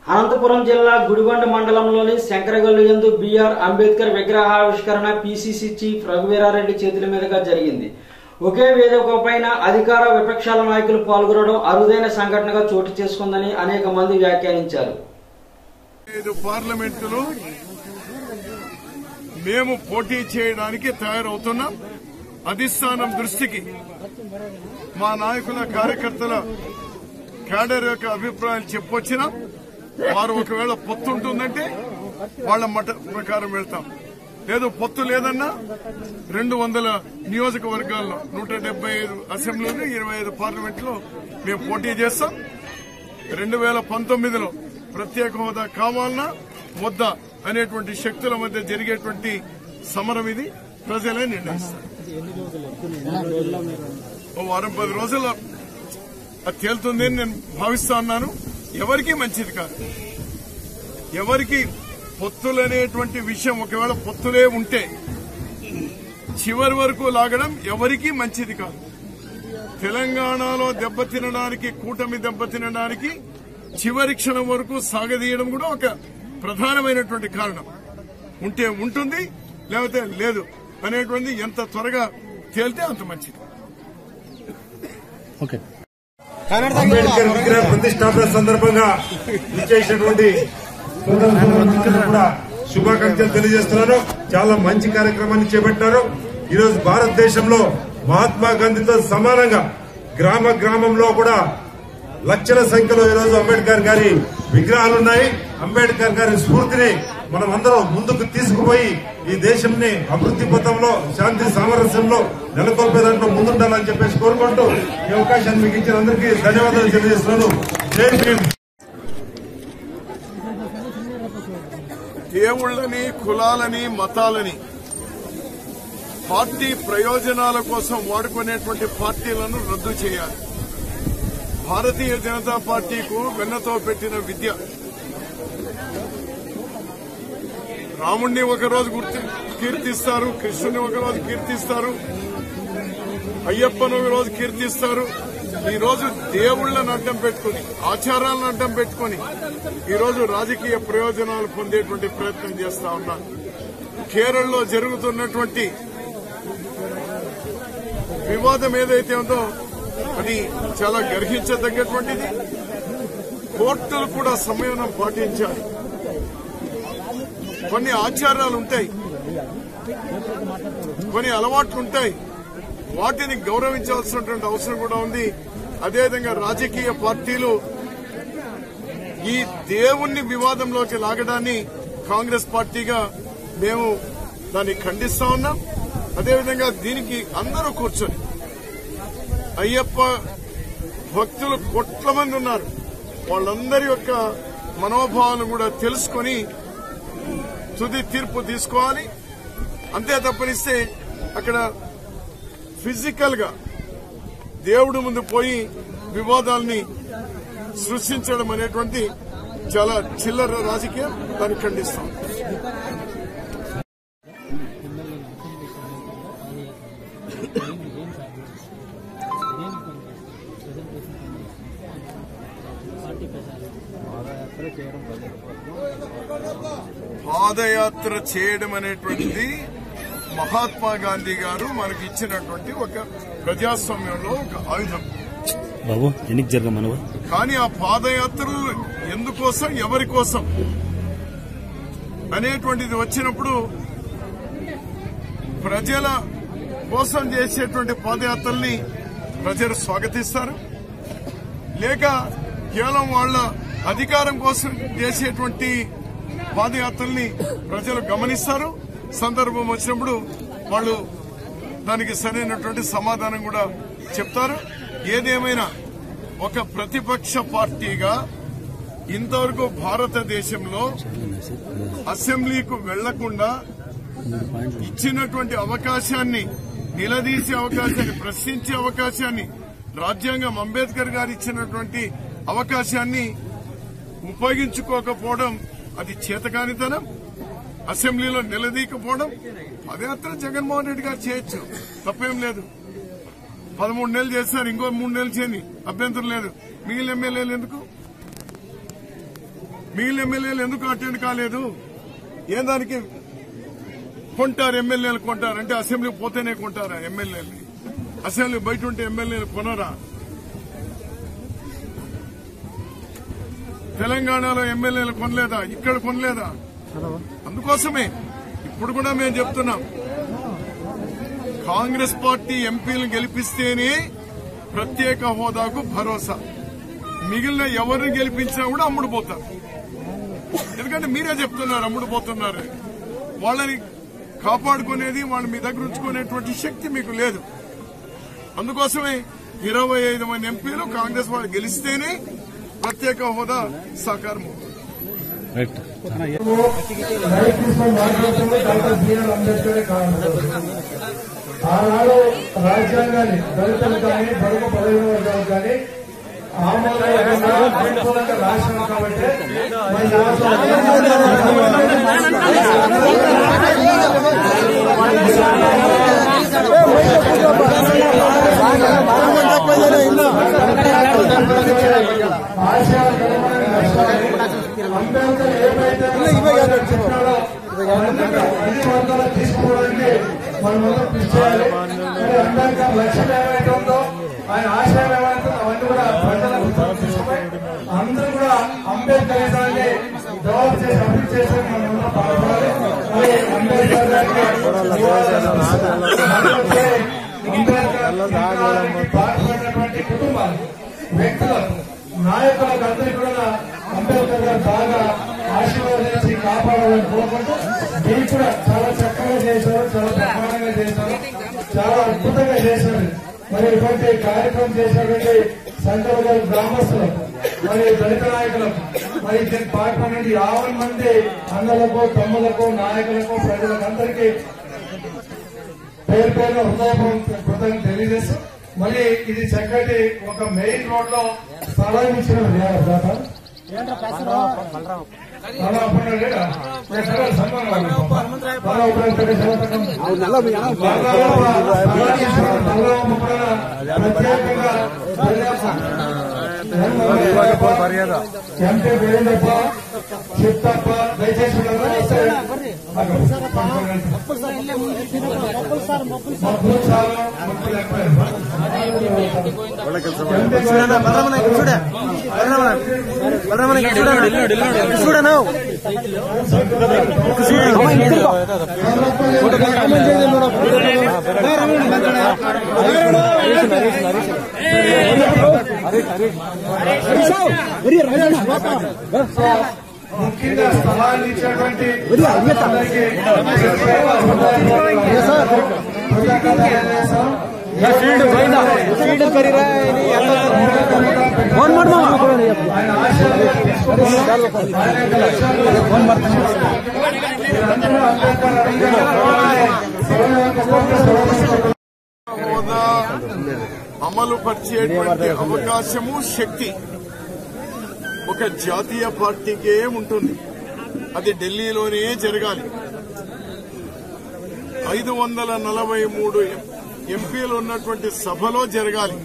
అనంతపురం జిల్లా గుడిబండ మండలంలోని శంకరగల్లు యందు బిఆర్ అంబేద్కర్ విగ్రహావిష్కరణ పిసిసి చీఫ్ రఘువీరారెడ్డి చేతుల మీదుగా జరిగింది ఒకే వేదిక పైన అధికార విపక్షాల నాయకులు పాల్గొనడం అరుదైన సంఘటనగా చోటు చేసుకుందని అనేక మంది వ్యాఖ్యానించారు ఐదు పార్లమెంటులో మేము పోటీ చేయడానికి తయారవుతున్నాం అధిష్టానం దృష్టికి మా నాయకుల కార్యకర్తల క్యాడర్ యొక్క అభిప్రాయాలు చెప్పొచ్చినా వారు ఒకవేళ పొత్తు ఉంటుందంటే వాళ్ళ మట ప్రకారం వెళ్తాం లేదు పొత్తు లేదన్నా రెండు వందల నియోజకవర్గాల్లో నూట డెబ్బై ఐదు అసెంబ్లీలు ఇరవై ఐదు పార్లమెంట్లో మేము పోటీ చేస్తాం రెండు వేల పంతొమ్మిదిలో ప్రత్యేక హోదా కావాలన్నా వద్దా అనేటువంటి శక్తుల మధ్య జరిగేటువంటి సమరం ఇది ప్రజలే నిర్ణయిస్తారు ఓ వారం పది రోజుల్లో అది తేలుతుంది అని నేను భావిస్తా ఉన్నాను ఎవరికీ మంచిది కాదు ఎవరికి పొత్తులనేటువంటి విషయం ఒకవేళ పొత్తులే ఉంటే చివరి వరకు లాగడం ఎవరికీ మంచిది కాదు తెలంగాణలో దెబ్బతినడానికి కూటమి దెబ్బతినడానికి చివరి క్షణం వరకు సాగదీయడం కూడా ఒక ప్రధానమైనటువంటి కారణం ఉంటే ఉంటుంది లేకపోతే లేదు అనేటువంటి ఎంత త్వరగా తేలితే అంత మంచిది అంబేద్కర్ విగ్రహ ప్రతిష్టాపన సందర్భంగా ఇచ్చేసినటువంటి సోదర సోదరులందరికీ కూడా శుభాకాంక్షలు తెలియజేస్తున్నాను చాలా మంచి కార్యక్రమాన్ని చేపట్టారు ఈ రోజు భారతదేశంలో మహాత్మా గాంధీతో సమానంగా గ్రామ గ్రామంలో కూడా లక్షల సంఖ్యలో ఈ రోజు అంబేద్కర్ గారి విగ్రహాలు ఉన్నాయి అంబేద్కర్ గారి స్ఫూర్తిని మనం అందరం ముందుకు తీసుకుపోయి ఈ దేశంని అభివృద్ధి పథంలో శాంతి సామరస్యంలో నెలకొల్పే దాంట్లో ముందుండాలని చెప్పేసి కోరుకుంటూ ఈ అవకాశాన్ని మీకు ఇచ్చిన అందరికీ ధన్యవాదాలు తెలియజేస్తున్నాను జై భీమ్ దేవుళ్ళని కులాలని మతాలని పార్టీ ప్రయోజనాల కోసం వాడుకునేటువంటి పార్టీలను రద్దు చేయాలి భారతీయ జనతా పార్టీకు వెన్నతో పెట్టిన విద్య రాముణ్ణి ఒకరోజు గుర్తి కీర్తిస్తారు కృష్ణుని ఒకరోజు కీర్తిస్తారు అయ్యప్పను ఒక రోజు కీర్తిస్తారు ఈ రోజు దేవుళ్లను అడ్డం పెట్టుకుని ఆచారాలను అడ్డం పెట్టుకుని ఈ రోజు రాజకీయ ప్రయోజనాలు పొందేటువంటి ప్రయత్నం చేస్తా ఉన్నారు కేరళలో జరుగుతున్నటువంటి వివాదం ఏదైతే ఉందో అది చాలా గర్హించదగ్గటువంటిది కోర్టులు కూడా సంయమనం పాటించాలి కొన్ని ఆచారాలు ఉంటాయి కొన్ని అలవాట్లు ఉంటాయి వాటిని గౌరవించాల్సినటువంటి అవసరం కూడా ఉంది అదేవిధంగా రాజకీయ పార్టీలు ఈ దేవుణ్ణి వివాదంలోకి లాగడాన్ని కాంగ్రెస్ పార్టీగా మేము దాన్ని ఖండిస్తా ఉన్నాం అదేవిధంగా దీనికి అందరూ కూర్చొని అయ్యప్ప భక్తులు కోట్ల మంది ఉన్నారు వాళ్ళందరి యొక్క మనోభావాలను కూడా తెలుసుకొని తుది తీర్పు తీసుకోవాలి అంతే తప్పనిస్తే అక్కడ ఫిజికల్ గా దేవుడి ముందు పోయి వివాదాల్ని సృష్టించడం అనేటువంటి చాలా చిల్లర రాజకీయం దాన్ని ఖండిస్తాం పాదయాత్ర చేయడం అనేటువంటిది మహాత్మా గాంధీ గారు మనకి ఇచ్చినటువంటి ఒక ప్రజాస్వామ్యంలో ఒక ఆయుధం బాబు ఎన్నికి జరగ మనవ కానీ ఆ పాదయాత్రలు ఎందుకోసం ఎవరి కోసం అనేటువంటిది వచ్చినప్పుడు ప్రజల కోసం చేసేటువంటి పాదయాత్రల్ని ప్రజలు స్వాగతిస్తారు లేక కేవలం వాళ్ళ అధికారం కోసం చేసేటువంటి పాదయాత్రల్ని ప్రజలు గమనిస్తారు సందర్భం వచ్చినప్పుడు వాళ్ళు దానికి సరైనటువంటి సమాధానం కూడా చెప్తారు ఏదేమైనా ఒక ప్రతిపక్ష పార్టీగా ఇంతవరకు భారతదేశంలో అసెంబ్లీకు వెళ్లకుండా ఇచ్చినటువంటి అవకాశాన్ని నిలదీసే అవకాశాన్ని ప్రశ్నించే అవకాశాన్ని రాజ్యాంగం అంబేద్కర్ గారు ఇచ్చినటువంటి అవకాశాన్ని ఉపయోగించుకోకపోవడం అది చేతకానితనం అసెంబ్లీలో నిలదీయకపోవడం పదయాత్ర జగన్మోహన్ రెడ్డి గారు చేయొచ్చు తప్పేం లేదు పదమూడు నెలలు చేస్తారు ఇంకో మూడు నెలలు చేయని అభ్యంతరం లేదు మిగిలిన ఎమ్మెల్యేలు ఎందుకు మిగిలిన ఎమ్మెల్యేలు ఎందుకు అటెండ్ కాలేదు ఏం దానికి కొంటారు ఎమ్మెల్యేలు కొంటారు అంటే అసెంబ్లీ పోతేనే కొంటారా ఎమ్మెల్యేలు అసెంబ్లీ బయట ఉంటే ఎమ్మెల్యేలు కొనరా తెలంగాణలో ఎమ్మెల్యేలు కొనలేదా ఇక్కడ కొనలేదా అందుకోసమే ఇప్పుడు కూడా మేము చెప్తున్నాం కాంగ్రెస్ పార్టీ ఎంపీలను గెలిపిస్తేనే ప్రత్యేక హోదాకు భరోసా మిగిలిన ఎవరిని గెలిపించినా కూడా అమ్ముడు పోతారు ఎందుకంటే మీరే చెప్తున్నారు అమ్ముడు పోతున్నారు వాళ్ళని కాపాడుకునేది వాళ్ళు మీ దగ్గర ఉంచుకునేటువంటి శక్తి మీకు లేదు అందుకోసమే ఇరవై ఐదు మంది ఎంపీలు కాంగ్రెస్ వాళ్ళు గెలిస్తేనే ప్రత్యేక హోదా సాకారం అవుతుంది. రైట్ రైట్ తీసుకొని మాట్లాడుతుంది డాక్టర్ బిఆర్ అంబేద్కర్ కారణం ఆనాడు రాజ్యాంగాన్ని దళితులు కానీ బడుగు పదవి వర్గాలు కానీ ఆమోదయోగ్యంగా అనుకూలంగా రాసినాం కాబట్టి మరి ఆశయాలకు అనుగుణంగా నడచాలి. అంబేద్కర్ ఏమైతే చెప్పినాడో అన్ని వర్గాలు తీసుకోవడానికి మనం అందరం కృషి చేయాలి మరి అంబేద్కర్ లక్ష్యం ఏమైతే ఉందో ఆయన ఆశయం ఏమైతే అవన్నీ కూడా ప్రజలకు తీసుకుపోయి అందరూ కూడా అంబేద్కరిజాన్ని డెవలప్ చేసి అభివృద్ధి చేసి మనం అందరం పాల్గొనాలి మరి అంబేద్కర్ గారికి అలాగే అంబేద్కర్ విగ్రహానికి పాటుపడినటువంటి కుటుంబాలు వ్యక్తులకు నాయకులకు అందరికీ కూడా అంబేద్కర్ గారు బాగా ఆశీర్వదించి కాపాడాలని కోరుకుంటూ మీరు కూడా చాలా చక్కగా చేశారు చాలా బ్రహ్మాండంగా చేశారు చాలా అద్భుతంగా చేశారు మరి ఇటువంటి కార్యక్రమం చేసినటువంటి సంకల్ గారి గ్రామస్తులకు మరి దళిత నాయకులకు మరి దీనికి పాల్గొనండి యాభై మంది అన్నలకు తమ్ములకు నాయకులకు ప్రజలకు అందరికీ పేరు పేరు హృదయపూర్వక కృతజ్ఞతలు తెలియజేస్తూ మళ్ళీ ఇది చక్కటి ఒక మెయిన్ రోడ్ లో స్థలం ఇచ్చిన ఎంపీ వేణుగోప చిత్తప్ప దయచేసి వీళ్ళందరూ వస్తే మాకు పంపండి. మబ్బులు చాలు, మబ్బులు ఎక్కువ. ముఖ్యంగా స్థలాన్ని ఇచ్చినటువంటి అందరికీ ఆయన ఆశయాలు తీసుకుని ఆయన యొక్క లక్ష్యాలు మీరందరూ అంబేద్కర్ అడిగిన సర్వ యొక్క కోరిక సర్వస్వం హోదా అమలు పరిచేటువంటి అవకాశము శక్తి ఒక జాతీయ పార్టీకే ఉంటుంది అది ఢిల్లీలోనే జరగాలి ఐదు వందల నలభై మూడు ఎంపీలు ఉన్నటువంటి సభలో జరగాలి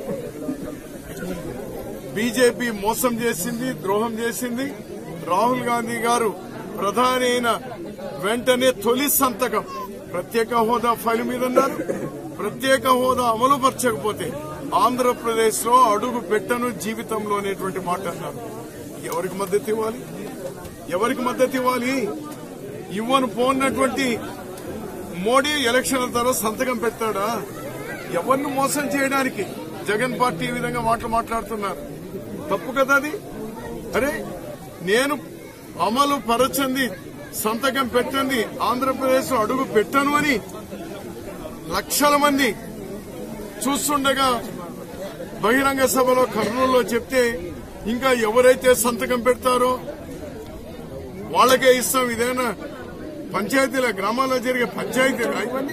బీజేపీ మోసం చేసింది ద్రోహం చేసింది రాహుల్ గాంధీ గారు ప్రధాని అయిన వెంటనే తొలి సంతకం ప్రత్యేక హోదా ఫైల్ మీద ఉన్నారు ప్రత్యేక హోదా అమలు పరచకపోతే ఆంధ్రప్రదేశ్ లో అడుగు పెట్టను జీవితంలో అనేటువంటి మాట అన్నారు ఎవరికి మద్దతు ఇవ్వాలి ఎవరికి మద్దతు ఇవ్వాలి ఇవ్వను పోన్నటువంటి మోడీ ఎలక్షన్ల తర్వాత సంతకం పెడతాడా ఎవరిని మోసం చేయడానికి జగన్ పార్టీ ఈ విధంగా మాటలు మాట్లాడుతున్నారు తప్పు కదా అది అరే నేను అమలు పరచంది సంతకం పెట్టండి ఆంధ్రప్రదేశ్ అడుగు పెట్టను అని లక్షల మంది చూస్తుండగా బహిరంగ సభలో కర్నూలులో చెప్తే ఇంకా ఎవరైతే సంతకం పెడతారో వాళ్ళకే ఇస్తాం ఇదేనా పంచాయతీల గ్రామాల్లో జరిగే పంచాయతీలు ఇవన్నీ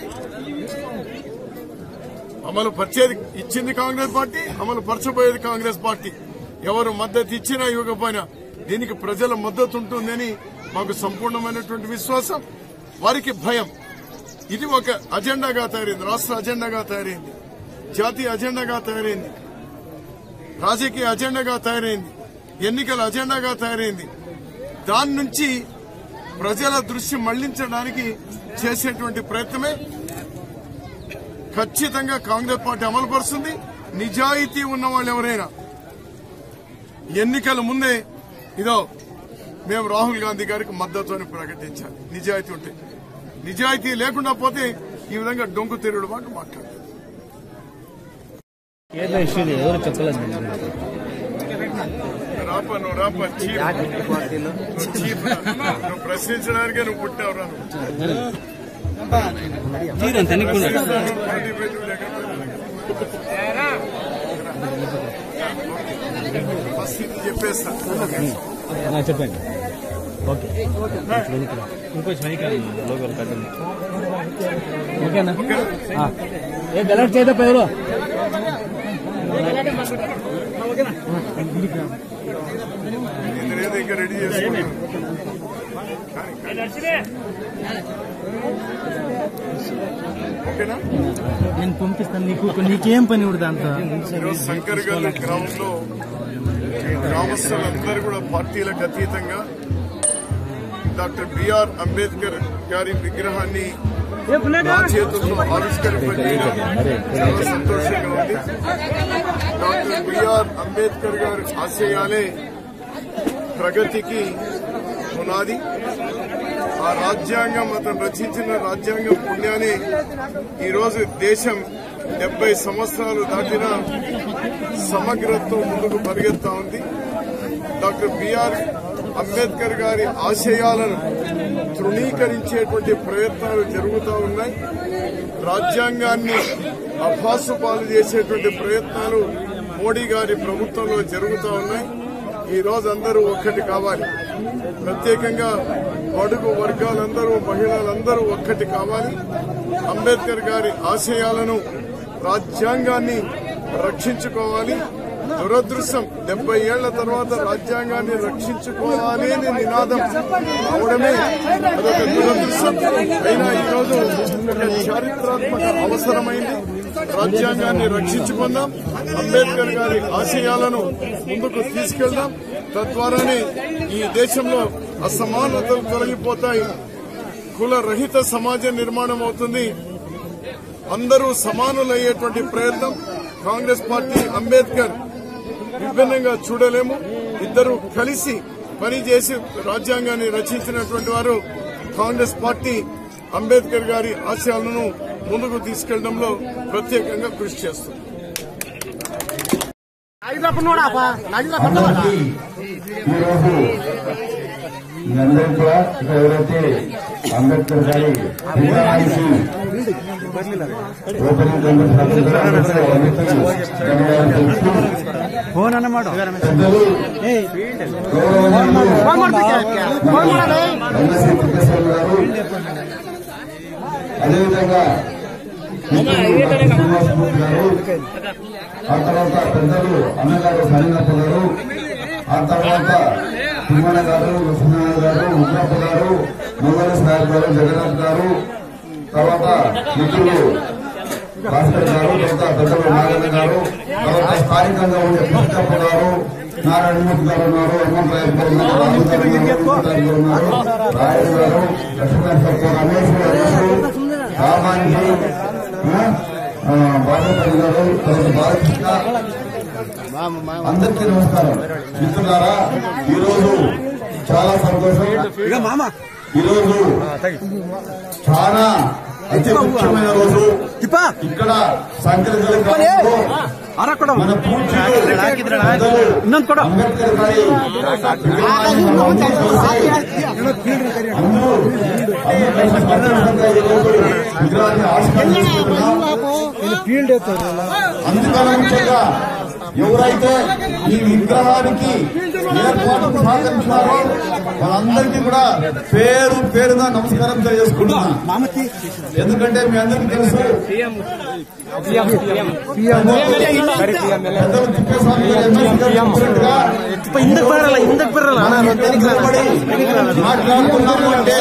అమలు పరిచేది ఇచ్చింది కాంగ్రెస్ పార్టీ అమలు పరచబోయేది కాంగ్రెస్ పార్టీ ఎవరు మద్దతు ఇచ్చినా ఇవ్వకపోయినా దీనికి ప్రజల మద్దతు ఉంటుందని మాకు సంపూర్ణమైనటువంటి విశ్వాసం వారికి భయం ఇది ఒక అజెండాగా తయారైంది రాష్ట్ర అజెండాగా తయారైంది జాతీయ అజెండాగా తయారైంది రాజకీయ అజెండాగా తయారైంది ఎన్నికల అజెండాగా తయారైంది దాని నుంచి ప్రజల దృష్టి మళ్లించడానికి చేసేటువంటి ప్రయత్నమే ఖచ్చితంగా కాంగ్రెస్ పార్టీ అమలు పరుస్తుంది నిజాయితీ ఉన్న వాళ్ళు ఎవరైనా ఎన్నికల ముందే ఇదో మేము రాహుల్ గాంధీ గారికి మద్దతు అని ప్రకటించాలి నిజాయితీ ఉంటే నిజాయితీ లేకుండా పోతే ఈ విధంగా డొంకు తిరుగుడు మాట మాట్లాడతారు ఏదో ఇష్యూ లేదు ఎవరు చెప్పలేదు రాప నువ్వు రాప చీప్ నువ్వు చీప్ రా. నువ్వు ప్రశ్నించడానికే నువ్వు పుట్టావు రా నువ్వు. తీరంత ఎన్నికుండా పార్టీ పెట్టు లేక ఫస్ట్ ఇది చెప్పేస్తా చెప్పండి ఓకే ఇంకొంచెం వెనకాల లోగోలు కట్టండి ఓకేనా ఆ. ఏ గెలట్ చేయదా పేరు ఇద్దరేదో ఇంకా రెడీ చేసుకుంటారు ఓకేనా నేను పంపిస్తాను నీకు నీకేం పని కూడా దాంతో ఈరోజు శంకర్గల్ గ్రామంలో ఈ గ్రామస్తులందరూ కూడా పార్టీలకు అతీతంగా డాక్టర్ బిఆర్ అంబేద్కర్ గారి విగ్రహాన్ని నా చేతులతో ఆవిష్కరింపజేయడం చాలా సంతోషంగా ఉంది డాక్టర్ బిఆర్ అంబేద్కర్ గారి ఆశయాలే ప్రగతికి పునాది ఆ రాజ్యాంగం అతను రచించిన రాజ్యాంగం పుణ్యాన్ని ఈ రోజు దేశం డెబ్బై సంవత్సరాలు దాటిన సమగ్రతతో ముందుకు పరిగెత్తా ఉంది డాక్టర్ బిఆర్ అంబేద్కర్ గారి ఆశయాలను తృణీకరించేటువంటి ప్రయత్నాలు జరుగుతూ ఉన్నాయి రాజ్యాంగాన్ని అభాసు పాలు చేసేటువంటి ప్రయత్నాలు మోడీ గారి ప్రభుత్వంలో జరుగుతూ ఉన్నాయి ఈ రోజు అందరూ ఒక్కటి కావాలి ప్రత్యేకంగా బడుగు వర్గాలందరూ మహిళలందరూ ఒక్కటి కావాలి అంబేద్కర్ గారి ఆశయాలను రాజ్యాంగాన్ని రక్షించుకోవాలి దురదృష్టం డెబ్బై ఏళ్ల తర్వాత రాజ్యాంగాన్ని రక్షించుకోవాలి అనే నినాదం అవడమే అదొక దురదృష్టం అయినా ఈ రోజు ఒక చారిత్రాత్మక అవసరమైంది రాజ్యాంగాన్ని రక్షించుకుందాం అంబేద్కర్ గారి ఆశయాలను ముందుకు తీసుకెళ్దాం తద్వారానే ఈ దేశంలో అసమానతలు తొలగిపోతాయి కుల రహిత సమాజ నిర్మాణం అవుతుంది అందరూ సమానులయ్యేటువంటి ప్రయత్నం కాంగ్రెస్ పార్టీ అంబేద్కర్ విభిన్నంగా చూడలేము ఇద్దరు కలిసి పనిచేసి రాజ్యాంగాన్ని రచించినటువంటి వారు కాంగ్రెస్ పార్టీ అంబేద్కర్ గారి ఆశయాలను ముందుకు తీసుకెళ్లడంలో ప్రత్యేకంగా కృషి చేస్తుంది అందరికీ ఈరోజు మీ అందరికీ కూడా ఇక్కడ ఎవరైతే అంబేద్కర్ గారి విగ్రహానికి ఓపెనింగ్ జరిగిన అందరికీ ధన్యవాదాలు తెలుపుతూ ఫోన్ అన్నమాట పెద్దలు గౌరవనీయులు ఎమ్మెల్సీ వెంకటేశ్వర గారు అదేవిధంగా శ్రీనివాసమూర్తి గారు ఆ తర్వాత పెద్దలు అన్నగారు సరినప్ప గారు ఆ తర్వాత తిమ్మన గారు లక్ష్మీనారాయణ గారు ఉగ్రప్ప గారు మొగల సాహెబ్ గారు జగన్నాథ్ గారు తర్వాత మిత్రులు భాస్కర్ గారు తర్వాత పెద్దలు నాగన్న గారు తర్వాత స్థానికంగా ఉండే కృష్ణప్ప గారు నారాయణమూర్తి గారు ఉన్నారు హనుమంతరాయ్ గారు ఉన్నారు రాజు గారు ఉన్నారు రాజు గారు ఉన్నారు రాయుడు గారు లక్ష్మీనరసింహ రమేష్ గారు రామాంజీ బాలపల్లి గారు తర్వాత బాలకృష్ణ అందరికీ నమస్కారం మిత్రులారా ఈరోజు చాలా సంతోషం ఈరోజు చాలా అతి ముఖ్యమైన రోజు ఇక్కడ సంక్రాంతి గ్రామంలో మన పూజ్యులు పెద్దలు అంబేద్కర్ గారి విగ్రహాన్ని మనం చూసి అందరూ అందరూ సంతోషంగా ఈరోజు విగ్రహాన్ని ఆవిష్కరించుకుంటున్నాం అందుకని ముఖ్యంగా ఎవరైతే ఈ విగ్రహానికి ఏర్పాటుకు సహకరించారో వాళ్ళందరికీ కూడా పేరు పేరుగా నమస్కారం తెలియజేసుకుంటున్నా ఎందుకంటే మీ అందరికీ తెలుసు పెద్దలు తిప్పేస్వామి గారు ఎమ్మెల్సీ గారు చెప్పినట్టుగా మనం ఇద్దరు నిలబడి మాట్లాడుతున్నాము అంటే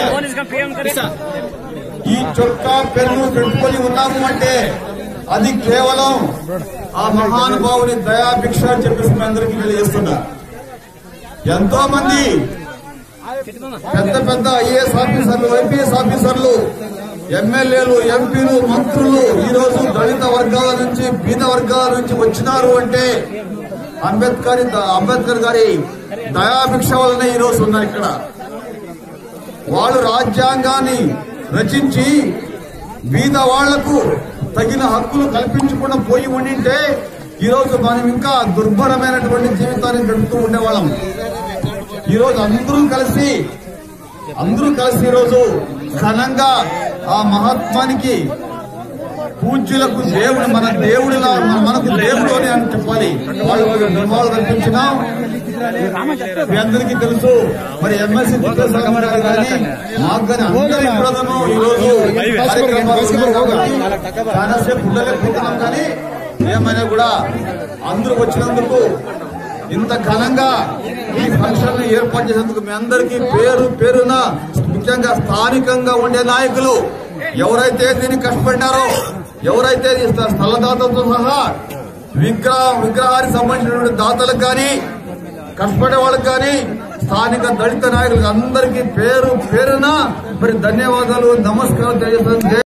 ఈ చొక్కా పెన్ను పెట్టుకొని ఉన్నాము అంటే అది కేవలం ఆ మహానుభావుని దయాభిక్ష అని చెప్పేసి మీ అందరికీ తెలియజేస్తున్నా ఎంతో మంది పెద్ద పెద్ద ఐఏఎస్ ఆఫీసర్లు ఐపీఎస్ ఆఫీసర్లు ఎమ్మెల్యేలు ఎంపీలు మంత్రులు ఈ రోజు దళిత వర్గాల నుంచి బీద వర్గాల నుంచి వచ్చినారు అంటే అంబేద్కర్ అంబేద్కర్ గారి దయాభిక్ష వలన ఈ రోజు ఉన్నారు ఇక్కడ వాళ్ళు రాజ్యాంగాన్ని రచించి బీద వాళ్లకు తగిన హక్కులు కల్పించకుండా పోయి ఉండింటే ఈ రోజు మనం ఇంకా దుర్భరమైనటువంటి జీవితాన్ని గడుపుతూ ఉండేవాళ్ళం ఈ రోజు అందరూ కలిసి అందరూ కలిసి ఈ రోజు ఘనంగా ఆ మహాత్మానికి పూజ్యులకు దేవుడు మన దేవుడిలా మనకు దేవుడు అని అని చెప్పాలి వాళ్ళకు నివాళులు కల్పించినాం మీ అందరికీ తెలుసు మరి ఎమ్మెల్సీ తిప్పేస్వామి గారు కానీ మాకు కానీ అందరి ప్రజలను ఈ రోజు కార్యక్రమాలు ఉన్నాయి కాబట్టి చాలా సేపు ఉండలేకపోతున్నాం కానీ ఏమైనా కూడా అందరూ వచ్చినందుకు ఇంత ఘనంగా ఈ ఫంక్షన్ ఏర్పాటు చేసేందుకు మీ అందరికీ పేరు పేరున ముఖ్యంగా స్థానికంగా ఉండే నాయకులు ఎవరైతే దీన్ని కష్టపడినారో ఎవరైతే ఈ స్థ- స్థలదాతలతో సహా విగ్రహ విగ్రహానికి సంబంధించినటువంటి దాతలకు కానీ కష్టపడే వాళ్ళకి కానీ స్థానిక దళిత నాయకులకు అందరికీ పేరు పేరున మరి ధన్యవాదాలు నమస్కారం తెలియజేస్తాను